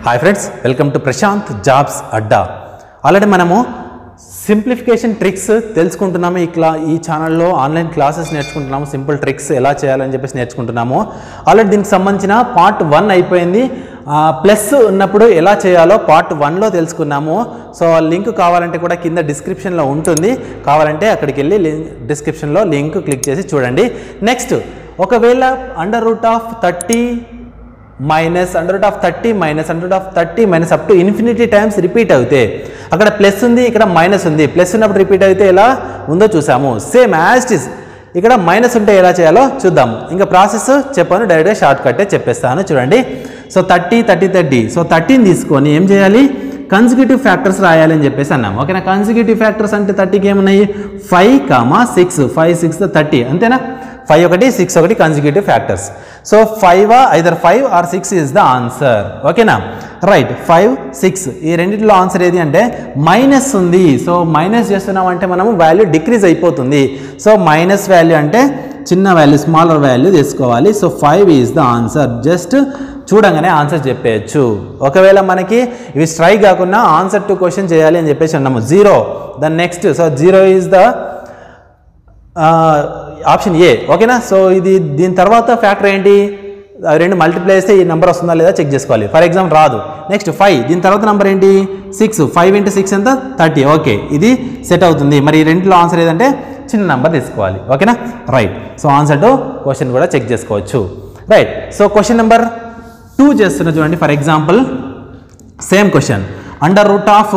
hi friends welcome to Prashanth jobs Adda already మనము simplification tricks తెలుసుకుంటున్నాము ఈ క్లా ఈ ఛానల్లో ఆన్లైన్ క్లాసెస్ నేర్చుకుంటున్నాము సింపుల్ ట్రిక్స్ ఎలా చేయాలని చెప్పేసి నేర్చుకుంటున్నాము ఆల్రెడీ దీనికి సంబంధించిన పార్ట్ వన్ అయిపోయింది ప్లస్ ఉన్నప్పుడు ఎలా చేయాలో పార్ట్ వన్లో తెలుసుకున్నాము సో లింక్ కావాలంటే కూడా కింద డిస్క్రిప్షన్లో ఉంటుంది కావాలంటే అక్కడికి వెళ్ళి లింక్ డిస్క్రిప్షన్లో లింక్ క్లిక్ చేసి చూడండి నెక్స్ట్ ఒకవేళ under root of thirty minus under root of thirty minus under root of thirty minus up to infinity times repeat అవుతే అక్కడ ప్లస్ ఉంది ఇక్కడ మైనస్ ఉంది ప్లస్ ఉన్నప్పుడు రిపీట్ అయితే ఎలా ఉందో చూసాము సేమ్ యాజ్ ఇస్ ఇక్కడ మైనస్ ఉంటే ఎలా చేయాలో చూద్దాము ఇంకా ప్రాసెస్ చెప్పాను డైరెక్ట్గా షార్ట్ కట్టే చెప్పేస్తాను చూడండి so thirty thirty thirty so థర్టీని తీసుకొని ఏం చేయాలి కన్సిక్యూటివ్ ఫ్యాక్టర్స్ రాయాలి అని చెప్పేసి అన్నాం ఓకేనా కన్సిక్యూటివ్ ఫ్యాక్టర్స్ అంటే థర్టీకి ఏమున్నాయి five comma six five six thirty అంతేనా ఫైవ్ ఒకటి సిక్స్ ఒకటి consecutive factors so five either five or six is the answer ఓకేనా రైట్ ఫైవ్ సిక్స్ ఈ రెండింటిలో ఆన్సర్ ఏది అంటే మైనస్ ఉంది సో మైనస్ చేస్తున్నాం అంటే మనము వాల్యూ డిక్రీజ్ అయిపోతుంది సో మైనస్ వాల్యూ అంటే చిన్న వాల్యూ స్మాలర్ వాల్యూ తీసుకోవాలి so five is the answer just చూడంగానే ఆన్సర్ చెప్పేయచ్చు ఒకవేళ మనకి ఇవి స్ట్రైక్ కాకుండా ఆన్సర్ టు క్వశ్చన్ చేయాలి అని చెప్పేసి అన్నాము zero the next so zero is the option A ఓకేనా సో ఇది దీని తర్వాత ఫ్యాక్టర్ ఏంటి ఆ రెండు మల్టిప్లై చేస్తే ఈ నెంబర్ వస్తుందా లేదా చెక్ చేసుకోవాలి ఫర్ ఎగ్జాంపుల్ రాదు నెక్స్ట్ ఫైవ్ దీని తర్వాత నెంబర్ ఏంటి సిక్స్ ఫైవ్ ఇంటూ సిక్స్ ఎంత థర్టీ ఓకే ఇది సెట్ అవుతుంది మరి ఈ రెండులో ఆన్సర్ ఏదంటే చిన్న నెంబర్ తీసుకోవాలి ఓకేనా right so answer to question కూడా చెక్ చేసుకోవచ్చు right so question number two చేస్తున్నా చూడండి for example same question under root of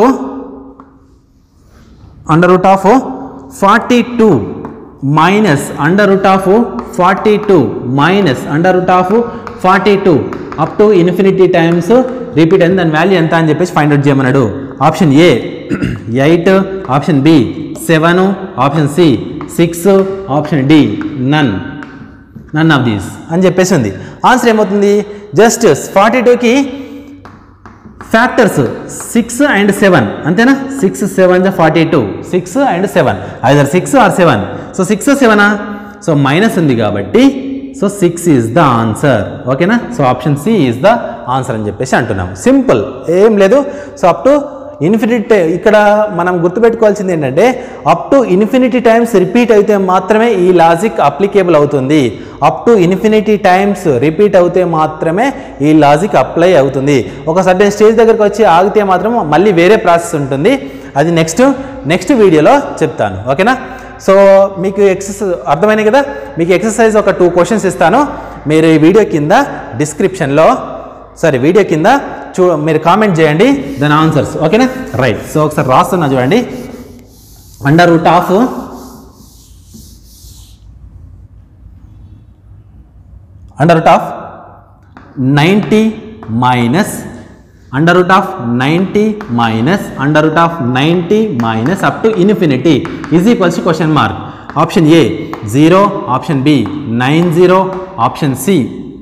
under root of forty two minus under root of forty two minus under root of forty two up to infinity times repeat అయింది దాని value ఎంత అని చెప్పేసి find out చేయమన్నాడు option A eight option B seven option C six option D none none of these అని చెప్పేసి ఉంది answer ఏమవుతుంది జస్ట్ ఫార్టీ టూకి ఫ్యాక్టర్స్ సిక్స్ అండ్ సెవెన్ అంతేనా six seven forty two six and seven either six or seven so six సెవెనా so minus ఉంది కాబట్టి so six is the answer ఓకేనా so option C is the answer అని చెప్పేసి అంటున్నాం simple ఏం లేదు సో అప్ టు ఇన్ఫినిటీ ఇక్కడ మనం గుర్తుపెట్టుకోవాల్సింది ఏంటంటే up to infinity times repeat అయితే మాత్రమే ఈ లాజిక్ అప్లికేబుల్ అవుతుంది up to infinity times repeat అవుతే మాత్రమే ఈ లాజిక్ అప్లై అవుతుంది ఒక సర్టెన్ స్టేజ్ దగ్గరకు వచ్చి ఆగితే మాత్రం మళ్ళీ వేరే ప్రాసెస్ ఉంటుంది అది నెక్స్ట్ నెక్స్ట్ వీడియోలో చెప్తాను ఓకేనా సో మీకు ఎక్సర్సైజ్ అర్థమైంది కదా మీకు ఎక్సర్సైజ్ ఒక టూ క్వశ్చన్స్ ఇస్తాను మీరు ఈ వీడియో కింద డిస్క్రిప్షన్లో సారీ వీడియో కింద చూ మీరు కామెంట్ చేయండి దాని ఆన్సర్స్ ఓకేనా రైట్ సో ఒకసారి రాస్తున్నా చూడండి under root of under root of ninety minus under root of ninety minus under root of ninety minus up to infinity is equals to question mark option A zero option B nine zero option C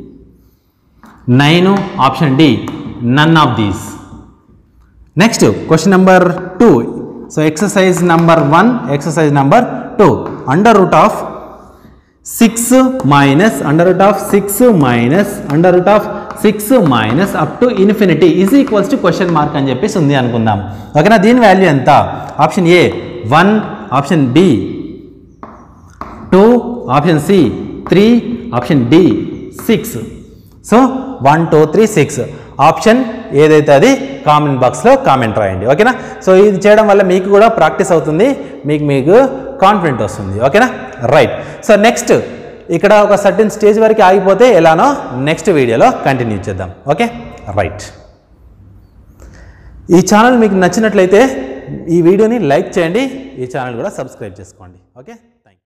nine option D none of these next question number two so exercise number one exercise number two under root of six minus under root of six minus under root of six minus up to infinity is equals to question mark అని చెప్పేసి ఉంది అనుకుందాం ఓకేనా దీని value ఎంత option A one option B two option C three option D six so one two three six option ఏదైతే అది comment బాక్స్లో కామెంట్ రాయండి ఓకేనా సో ఇది చేయడం వల్ల మీకు కూడా ప్రాక్టీస్ అవుతుంది మీకు మీకు కాన్ఫిడెంట్ వస్తుంది ఓకేనా రైట్ సో నెక్స్ట్ ఇక్కడ ఒక సర్టెన్ స్టేజ్ వరకు ఆగిపోతే ఎలానో నెక్స్ట్ వీడియోలో కంటిన్యూ చేద్దాం ఓకే రైట్ ఈ ఛానల్ మీకు నచ్చినట్లయితే ఈ వీడియోని లైక్ చేయండి ఈ ఛానల్ కూడా సబ్స్క్రైబ్ చేసుకోండి ఓకే